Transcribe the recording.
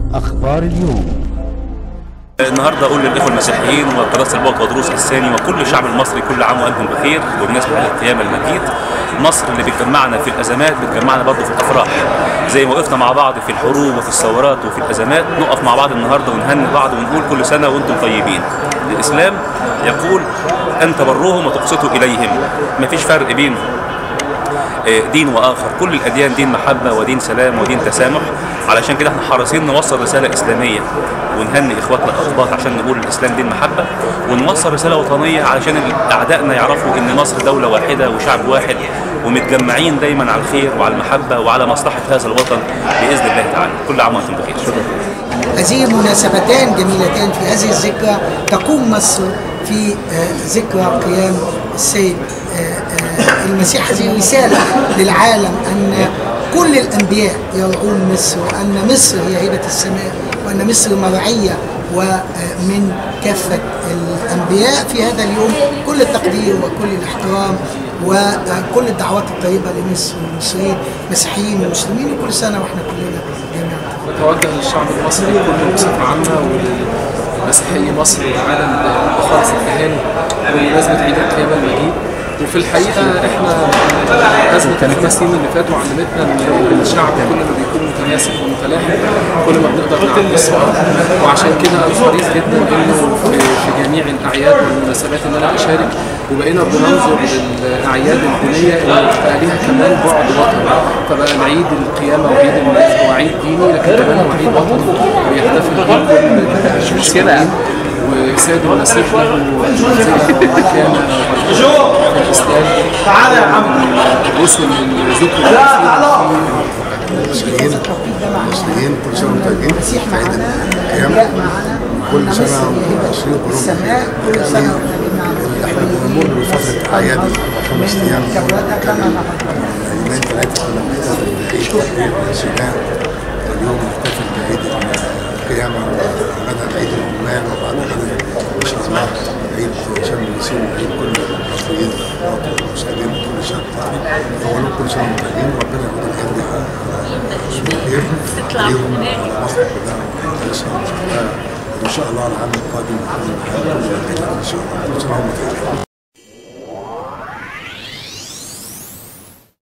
أخبار اليوم النهارده اقول للاخوه المسيحيين وقداسه البابا ودروس الثاني وكل الشعب المصري كل عام وانتم بخير بمناسبه القيامه المجيد مصر اللي بتجمعنا في الازمات بتجمعنا برضه في الافراح زي ما وقفنا مع بعض في الحروب وفي الثورات وفي الازمات نقف مع بعض النهارده ونهني بعض ونقول كل سنه وانتم طيبين الاسلام يقول ان تبروهم وتقسطوا اليهم مفيش فرق بين دين واخر كل الاديان دين محبه ودين سلام ودين تسامح علشان كده احنا حريصين نوصل رساله اسلاميه ونهني اخواتنا الاخبار عشان نقول الاسلام دين محبه ونوصل رساله وطنيه علشان اعدائنا يعرفوا ان مصر دوله واحده وشعب واحد ومتجمعين دايما على الخير وعلى المحبه وعلى مصلحه هذا الوطن باذن الله تعالى كل عام وانتم بخير شكرا هذه مناسبتان جميلتان في هذه الذكرى تقوم مصر في ذكرى قيام السيد المسيح هذه رسالة للعالم أن كل الأنبياء يرعون مصر وأن مصر هي هبة السماء وأن مصر مرعية ومن كافة الأنبياء في هذا اليوم كل التقدير وكل الاحترام وكل الدعوات الطيبة لمصر والمصريين مسيحيين ومسلمين وكل سنة وإحنا كلنا جميعا بتوجه للشعب المصري كله بصفة عامة ولمسيحي مصر والعالم بخالص التهاني بمناسبة عيد القيامة المجيد وفي الحقيقة احنا أزمة الخمس سنين اللي فاتوا علمتنا إن الشعب كل ما بيكون متناسق ومتلاحم كل ما بنقدر نعمل أسرار وعشان كده أنا حريص جدا إنه في جميع الأعياد والمناسبات إن أنا أشارك وبقينا بننظر للأعياد الدينية اللي بقى ليها كمان بعد وطني فبقى العيد القيامة وعيد الميلاد هو عيد ديني لكن كمان هو عيد وطني ويحتفل بيه كل المسلمين وسيد المسيح له كان في الاسلام تعالى يا عم الرسل من ذكر المسلمين المسلمين كل سنه وانتم طيبين في عيد القيامه كل سنه والمصريين كلهم يعني احنا بنمر بفتره اعياد خمس ايام كان يومين ثلاثه كنا بنحتفل بعيد السودان واليوم نحتفل بعيد القيامه وغدا عيد العمال وبعد غدا ان شاء الله عيد شم النسيم وعيد كل المصريين والمسلمين وكل الشعب اولا كل سنه وانتم طيبين ربنا يعود الايام دي على خير عليهم وعلى مصر كلها ان شاء الله العام القادم يكون ان شاء الله كل سنه وانتم طيبين